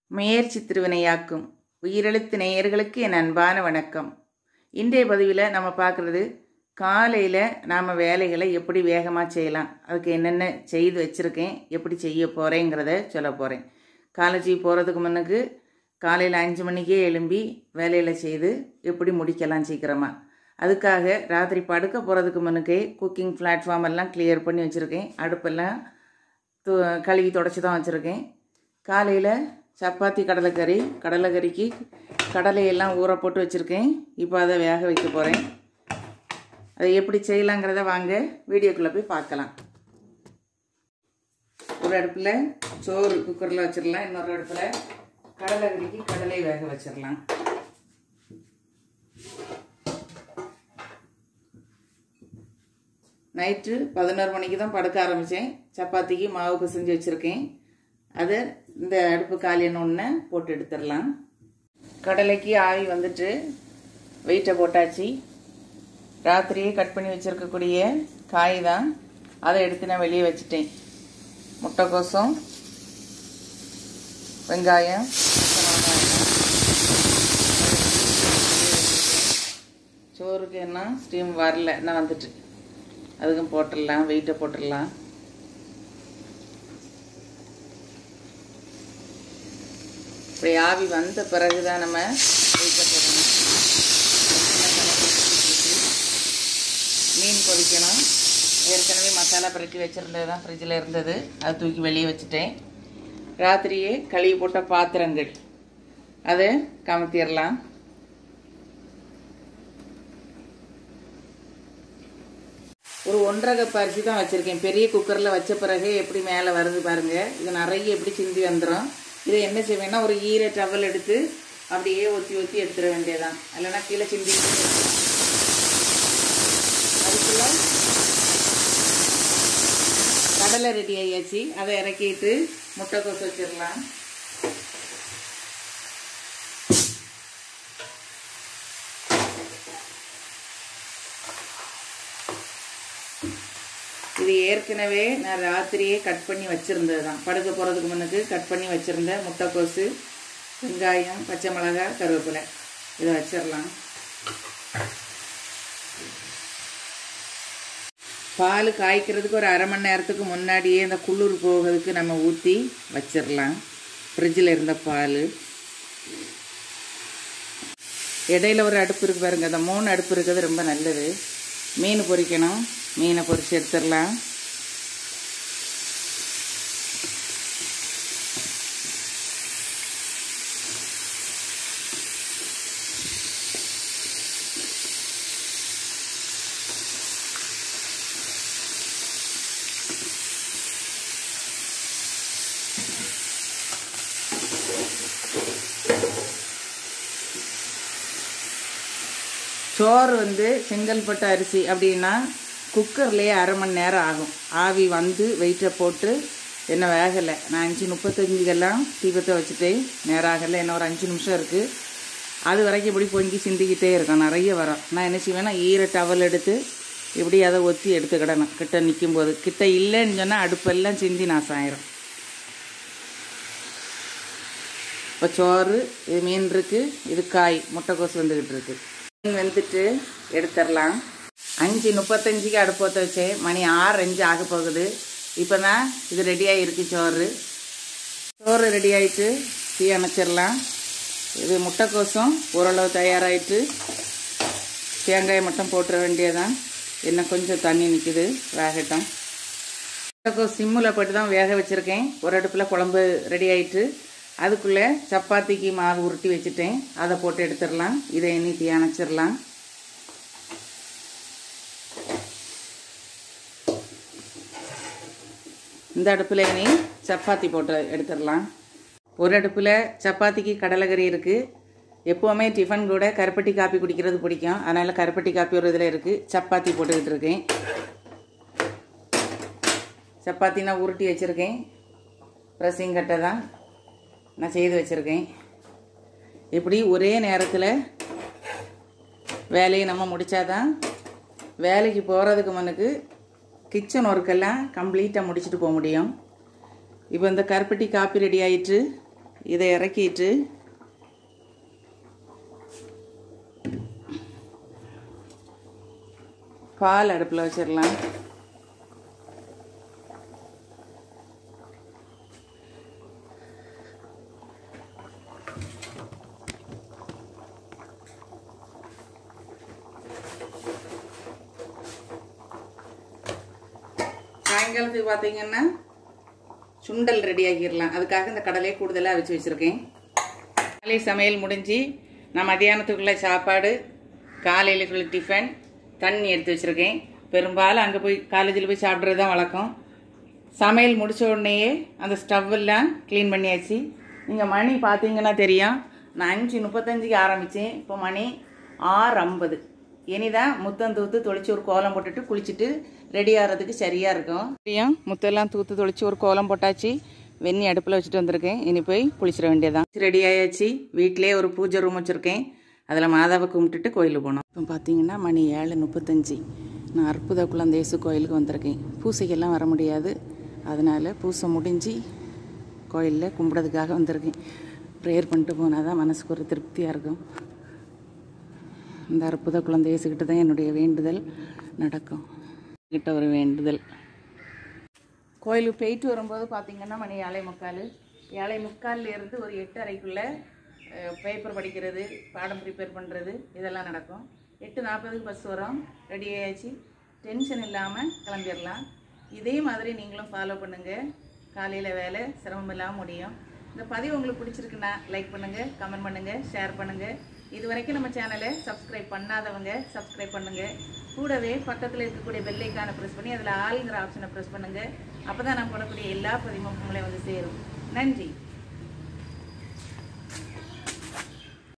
முயற்சி திருவினையாக்கும் உயிரெழுத்து நேயர்களுக்கு என் அன்பான வணக்கம் இன்றைய பதிவில் நம்ம பார்க்குறது காலையில் நாம் வேலைகளை எப்படி வேகமாக செய்யலாம் அதுக்கு என்னென்ன செய்து வச்சுருக்கேன் எப்படி செய்ய போகிறேங்கிறத சொல்ல போகிறேன் காலேஜ் போகிறதுக்கு முன்னுக்கு காலையில் அஞ்சு மணிக்கே எழும்பி வேலையில் செய்து எப்படி முடிக்கலாம் சீக்கிரமாக அதுக்காக ராத்திரி படுக்க போகிறதுக்கு முன்னுக்கே குக்கிங் பிளாட்ஃபார்ம் எல்லாம் கிளியர் பண்ணி வச்சுருக்கேன் அடுப்பெல்லாம் து கழுவி தொடச்சி தான் வச்சுருக்கேன் காலையில் சப்பாத்தி கடலைக்கறி கடலைக்கறிக்கு கடலையெல்லாம் ஊற போட்டு வச்சுருக்கேன் இப்போ அதை வேக வைக்க போகிறேன் அதை எப்படி செய்யலாங்கிறத வாங்க வீடியோக்குள்ளே போய் பார்க்கலாம் ஒரு அடுப்பில் சோறு குக்கரில் வச்சிடலாம் இன்னொரு அடுப்பில் கடலைக்கறிக்கு கடலை வேக வச்சிடலாம் நைட்டு பதினோரு மணிக்கு தான் படுக்க ஆரம்பித்தேன் சப்பாத்திக்கு மாவு பிசைஞ்சு வச்சுருக்கேன் அதை இந்த அடுப்பு காலியன்னு போட்டு எடுத்துடலாம் கடலைக்கு ஆவி வந்துட்டு வெயிட்டை போட்டாச்சு ராத்திரியே கட் பண்ணி வச்சுருக்கக்கூடிய காய் தான் அதை எடுத்து நான் வெளியே வச்சுட்டேன் முட்டைக்கோசம் வெங்காயம் சோறுக்கு என்ன ஸ்டீம் வரல நான் வந்துட்டு அதுக்கும் போட்டுடலாம் வெயிட்டை போட்டுடலாம் இப்படி ஆவி வந்த பிறகு தான் நம்ம வெயிட்டை போடணும் மீன் பொரிக்கணும் ஏற்கனவே மசாலா புரட்டி வச்சுருந்தது தான் ஃப்ரிட்ஜில் இருந்தது அதை தூக்கி வெளியே வச்சுட்டேன் ராத்திரியே கழுவி போட்ட பாத்திரங்கள் அதை கமத்திடலாம் ஒரு ஒன்றரை கப் அரிசி தான் வச்சுருக்கேன் பெரிய குக்கரில் வச்ச பிறகு எப்படி மேலே வருது பாருங்கள் இது நிறைய எப்படி சிந்தி வந்துடும் இதை என்ன செய்வேன்னா ஒரு ஈர டவல் எடுத்து அப்படியே ஒத்தி ஒத்தி எடுத்துட வேண்டியதான் இல்லைன்னா கீழே சிந்தி அதுக்குள்ள கடலை ரெடி ஆகியாச்சு அதை இறக்கிட்டு முட்டைக்கோஸ் வச்சிடலாம் இது ஏற்கனவே நான் ராத்திரியே கட் பண்ணி வச்சுருந்தது தான் படுக்க போகிறதுக்கு முன்னுக்கு கட் பண்ணி வச்சுருந்த முட்டைக்கோசு வெங்காயம் பச்சை மிளகாய் கருவேப்பிலை இதை வச்சிடலாம் பால் காய்க்கிறதுக்கு ஒரு அரை மணி நேரத்துக்கு முன்னாடியே இந்த குளிர் போகிறதுக்கு நம்ம ஊற்றி வச்சிடலாம் ஃப்ரிட்ஜில் இருந்த பால் இடையில ஒரு அடுப்பு இருக்கு பாருங்க அந்த மூணு அடுப்பு இருக்கிறது ரொம்ப நல்லது மீன் பொரிக்கணும் மீனை பொரிச்சு எடுத்துடலாம் சோறு வந்து செங்கல்பட்டு அரிசி அப்படின்னா குக்கர்லேயே அரை மணி நேரம் ஆகும் ஆவி வந்து வெயிட்டை போட்டு என்ன வேகலை நான் அஞ்சு முப்பத்தஞ்சுக்கெல்லாம் தீபத்தை வச்சுட்டேன் நேரம் ஆகலை என்ன ஒரு அஞ்சு நிமிஷம் இருக்குது அது வரைக்கும் இப்படி பொங்கி சிந்திக்கிட்டே இருக்கும் நிறைய வரும் நான் என்ன செய்வேன்னா ஈர டவல் எடுத்து இப்படி அதை ஒத்தி எடுத்துக்கிடணும் கிட்ட நிற்கும் போது கிட்ட இல்லைன்னு சொன்னால் அடுப்பெல்லாம் சிந்தி நாசம் ஆயிரும் இப்போ சோறு இது மீன் இருக்குது இது காய் முட்டைக்கோசு வந்துக்கிட்டு இருக்குது மீன் வெந்துட்டு எடுத்துடலாம் அஞ்சு முப்பத்தஞ்சுக்கு அடுப்பு ஊற்ற வச்சேன் மணி ஆறு அஞ்சு ஆக போகுது இப்போ தான் இது ரெடியாக இருக்குது சோறு சோறு ரெடி ஆகிட்டு தீ அமைச்சிடலாம் இது முட்டைக்கோசம் ஓரளவு தயாராகிட்டு தேங்காயை மட்டும் போட்டுற வேண்டியதான் என்ன கொஞ்சம் தண்ணி நிற்குது வேகட்டும் முட்டைக்கோஸ் சிம்மில் போட்டு தான் வேக வச்சுருக்கேன் ஒரு அடுப்பில் குழம்பு ரெடி ஆகிட்டு அதுக்குள்ளே சப்பாத்திக்கு மாவு உருட்டி வச்சுட்டேன் அதை போட்டு எடுத்துடலாம் இதை எண்ணி தீ அணைச்சிடலாம் இந்த அடுப்பில் இனி சப்பாத்தி போட்டு எடுத்துடலாம் ஒரு அடுப்பில் சப்பாத்திக்கு கடலைக்கறி இருக்குது எப்போவுமே டிஃபன் கூட கருப்பட்டி காப்பி குடிக்கிறது பிடிக்கும் அதனால் கருப்பட்டி காப்பி ஒரு இதில் இருக்குது சப்பாத்தி போட்டுக்கிட்டு இருக்கேன் சப்பாத்தி நான் உருட்டி வச்சுருக்கேன் ப்ரெஸ்ஸிங் கட்டை தான் நான் செய்து வச்சுருக்கேன் இப்படி ஒரே நேரத்தில் வேலையை நம்ம முடித்தாதான் வேலைக்கு போகிறதுக்கு முன்னுக்கு கிச்சன் ஒர்க்கெல்லாம் கம்ப்ளீட்டாக முடிச்சுட்டு போக முடியும் இப்போ இந்த கருப்பட்டி காப்பி ரெடி ஆயிட்டு இதை இறக்கிட்டு பால் அடுப்பில் வச்சிடலாம் சாயங்காலத்துக்கு பார்த்தீங்கன்னா சுண்டல் ரெடி ஆக்கிடலாம் அதுக்காக இந்த கடலையை கூடுதலாக வச்சு வச்சுருக்கேன் காலை சமையல் முடிஞ்சு நான் மதியானத்துக்குள்ள சாப்பாடு காலையிலுக்குள்ள டிஃபன் தண்ணி எடுத்து வச்சுருக்கேன் பெரும்பாலும் அங்கே போய் காலேஜில் போய் சாப்பிட்றது தான் வழக்கம் சமையல் முடிச்ச உடனேயே அந்த ஸ்டவ் எல்லாம் க்ளீன் பண்ணியாச்சு நீங்கள் மணி பார்த்தீங்கன்னா தெரியும் நான் அஞ்சு முப்பத்தஞ்சுக்கு ஆரம்பித்தேன் இப்போ மணி ஆறு ஐம்பது இனிதான் முத்தம் தூத்து தொளிச்சு ஒரு கோலம் போட்டுட்டு குளிச்சுட்டு ரெடி ஆகிறதுக்கு சரியாக இருக்கும் தெரியும் முத்தெல்லாம் தூத்து தொளிச்சு ஒரு கோலம் போட்டாச்சு வெந்நி அடுப்பில் வச்சுட்டு வந்திருக்கேன் இனி போய் குளிச்சிட வேண்டியதான் ரெடி ஆயாச்சு வீட்டிலே ஒரு பூஜை ரூம் வச்சுருக்கேன் அதில் மாதாவை கும்பிட்டுட்டு கோயிலுக்கு போனோம் இப்போ பார்த்தீங்கன்னா மணி ஏழு முப்பத்தஞ்சு நான் அற்புத குழந்தேசு கோயிலுக்கு வந்திருக்கேன் பூசைக்கெல்லாம் வர முடியாது அதனால் பூசை முடிஞ்சு கோயிலில் கும்பிட்றதுக்காக வந்திருக்கேன் ப்ரேயர் பண்ணிட்டு போனால் தான் மனசுக்கு ஒரு திருப்தியாக இருக்கும் இந்த அற்புத குழந்தை இயேசுகிட்ட தான் என்னுடைய வேண்டுதல் நடக்கும் கிட்ட ஒரு வேண்டுதல் கோயிலுக்கு போயிட்டு வரும்போது பார்த்தீங்கன்னா மணி ஏழை முக்கால் ஏழை முக்கால்ல இருந்து ஒரு எட்டு அறைக்குள்ளே பேப்பர் படிக்கிறது பாடம் ப்ரிப்பேர் பண்ணுறது இதெல்லாம் நடக்கும் எட்டு நாற்பதுக்கு பஸ் வரும் ரெடி ஆயாச்சு டென்ஷன் இல்லாமல் கிளம்பிடலாம் இதே மாதிரி நீங்களும் ஃபாலோ பண்ணுங்கள் காலையில் வேலை சிரமம் இல்லாமல் முடியும் இந்த பதிவு உங்களுக்கு பிடிச்சிருக்குன்னா லைக் பண்ணுங்கள் கமெண்ட் பண்ணுங்கள் ஷேர் பண்ணுங்கள் இது வரைக்கும் நம்ம சேனலை சப்ஸ்கிரைப் பண்ணாதவங்க சப்ஸ்கிரைப் பண்ணுங்கள் கூடவே பக்கத்தில் இருக்கக்கூடிய பெல்லைக்கான ப்ரெஸ் பண்ணி அதில் ஆளுங்கிற ஆப்ஷனை ப்ரெஸ் பண்ணுங்கள் அப்போ தான் நான் போடக்கூடிய எல்லா பதிவும் உங்களை வந்து சேரும் நன்றி